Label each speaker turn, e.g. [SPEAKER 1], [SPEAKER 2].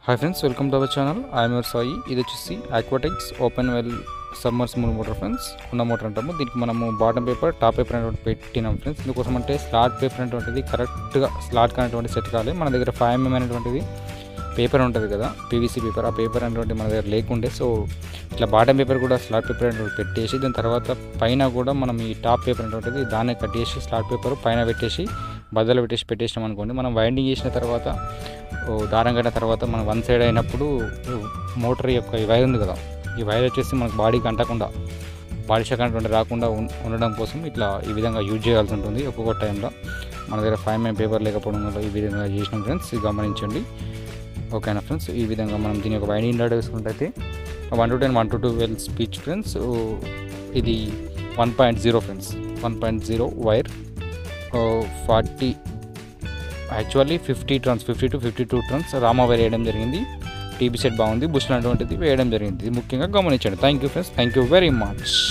[SPEAKER 1] hi friends welcome to our channel I'm your Sai ఇది వచ్చేసి Aquatics open well submersible motor friends ఉన్న motor అంటాము దీనికి మనము బాటమ్ పేపర్ టాప్ పేపర్ అనేటువంటి పెట్టినాం ఫ్రెండ్స్ ఇందుకోసం అంటే స్లాట్ పేపర్ అనేటువంటిది కరెక్ట్గా స్లాట్ అనేటువంటి సెట్ కావాలి మన దగ్గర ఫైవ్ ఎంఎం అనేటువంటిది పేపర్ ఉంటుంది కదా పీవీసీ పేపర్ ఆ పేపర్ అనేటువంటి మన దగ్గర లేకుండే సో ఇట్లా బాటమ్ పేపర్ కూడా స్లాట్ పేపర్ అనేటువంటి పెట్టేసి దాని తర్వాత పైన కూడా మనం ఈ టాప్ పేపర్ అనేటువంటిది దాన్ని కట్ చేసి స్లాట్ పేపర్ పైన పెట్టేసి బద్దలు పెట్టేసి పెట్టేసినాం అనుకోండి మనం వైండింగ్ చేసిన తర్వాత ఓ దారం కట్టిన తర్వాత మనం వన్ సైడ్ అయినప్పుడు మోటార్ యొక్క ఈ వైర్ ఉంది కదా ఈ వైర్ వచ్చేసి మనకు బాడీకి అంటకుండా బాడీ షాక్ అనేటువంటి రాకుండా ఉన్- ఉండడం కోసం ఇట్లా ఈ విధంగా యూజ్ చేయాల్సి ఉంటుంది ఒక్కొక్క టైంలో మన దగ్గర ఫైవ్ ఎంఎం పేపర్ లేకపోవడం వల్ల ఈ విధంగా చేసినాం ఫ్రెండ్స్ ఇది గమనించండి ఓకేనా ఫ్రెండ్స్ ఈ విధంగా మనం దీని యొక్క వైండింగ్ డాట్ వేసుకుంటే one two ten one two two well speech friends ఇది one point zero friends one point zero wire forty actually fifty tons fifty two fifty two tons రామా వైర్ వేయడం జరిగింది టీబీ సెట్ బాగుంది bush అటువంటిది వేయడం జరిగింది ఇది ముఖ్యంగా గమనించండి thank you friends thank you very much